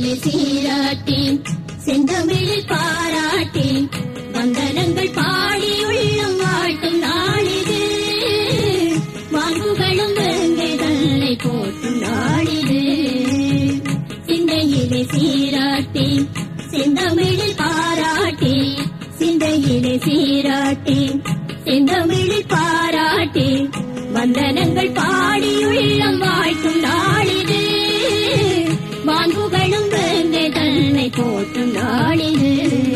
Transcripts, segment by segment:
சிந்தையிலே சீராட்டி செந்தமிழில் பாராட்டி வந்தனங்கள் பாடி உள்ளம் வாழ்த்தும் நாளிது வாங்குகளும் வெங்கை தன்னை போற்றும் நாளிது சிந்தையிலே சீராட்டி செந்தமிழில் பாராட்டி சிந்தையிலே சீராட்டி செந்தமிழில் பாராட்டி வந்தனங்கள் பாடி உள்ளம் வாழ்த்தும் நாளிது வாங்குகளும் வெங்கை தன்னை போற்றும் நாளிது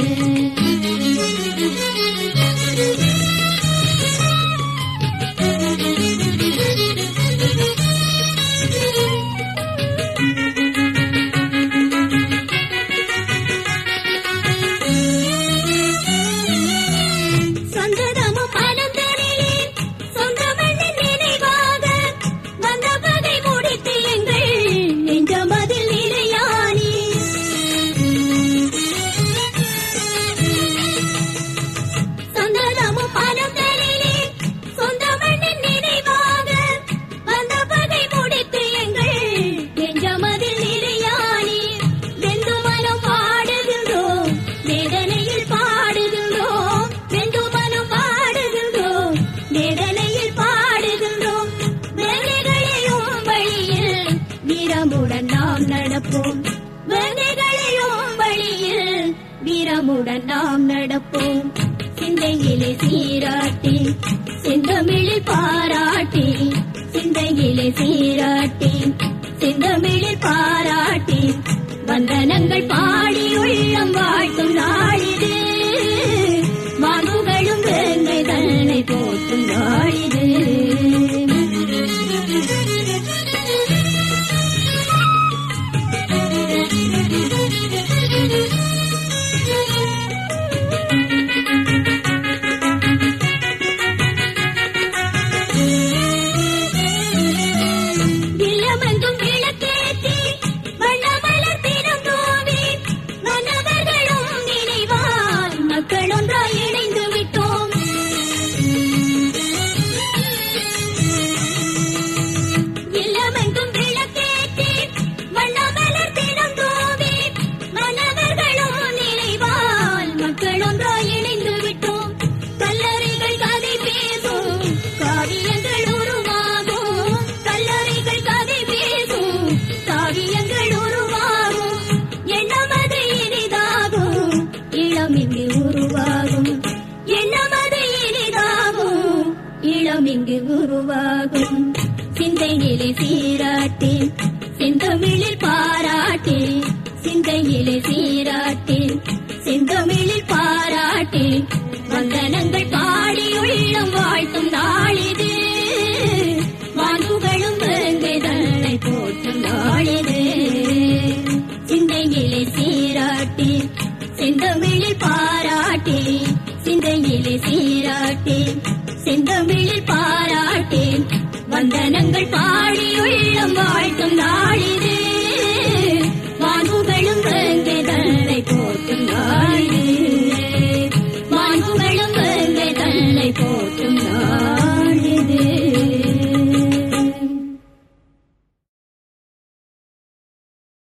சொந்ததமும் அனந்தனிலே சொந்தமண்ணின் நினைவாக வந்த பகை முடித்து எங்கள் நெஞ்சமதில் நிலையானி சொந்ததமும் அனந்தனிலே சொந்தமண்ணின் நினைவாக வந்த பகை முடித்து எங்கள் நெஞ்சமதில் நிலையானி வெந்து மனம் பாடுகின்றோம் வேதனையில் பாடுகின்றோம் வெந்து மனம் பாடுகின்றோம் வேதனையில் பாடுகின்றோம் வேலைகளையும் வழியில் வீரமுடன் நாம் நடப்போம் வேலைகளையும் வழியில் வீரமுடன் நாம் நடப்போம் சிந்தையிலே சீராட்டி செந்தமிழில் பாராட்டி சிந்தையிலே சீராட்டி செந்தமிழில் பாராட்டி வந்தனங்கள் பாடி உள்ளம் வாழ்த்தும் நாளிது வானுகளும் வெங்கை தன்னை போற்றும் நாளிது இல்லமெங்கும் விளக்கேற்றி வண்ணமலர் தினம் தூவி மன்னவர்களும் நினைவால் மக்கள் ஒன்றாய் இணைந்து விட்டோம் இல்லமெங்கும் விளக்கேற்றி வண்ணமலர் தினம் தூவி மன்னவர்களும் நினைவால் மக்கள் ஒன்றாய் இணைந்து விட்டோம் கல்லறைகள் கதை பேசும் காவியங்கள் உருவாகும் கல்லறைகள் கதை பேசும் காவியங்கள் உருவாகும் எண்ணமது இனிதாகும் இளம் இங்கு உருவாகும் எண்ணமது இனிதாகும் இளம் இங்கு உருவாகும் சிந்தையிலே சீராட்டி செந்தமிழில் பாராட்டி சிந்தையிலே சீராட்டி செந்தமிழில் பாராட்டி வந்தனங்கள் பாடி உள்ளம் வாழ்த்தும் நாளிது வானுகளும் வெங்கை தன்னை போற்றும் நாளிது சிந்தையிலே சீராட்டி செந்தமிழில் பாராட்டி சிந்தையிலே சீராட்டி செந்தமிழில் பாராட்டி வந்தனங்கள் பாடி உள்ளம் வாழ்த்தும் நாளி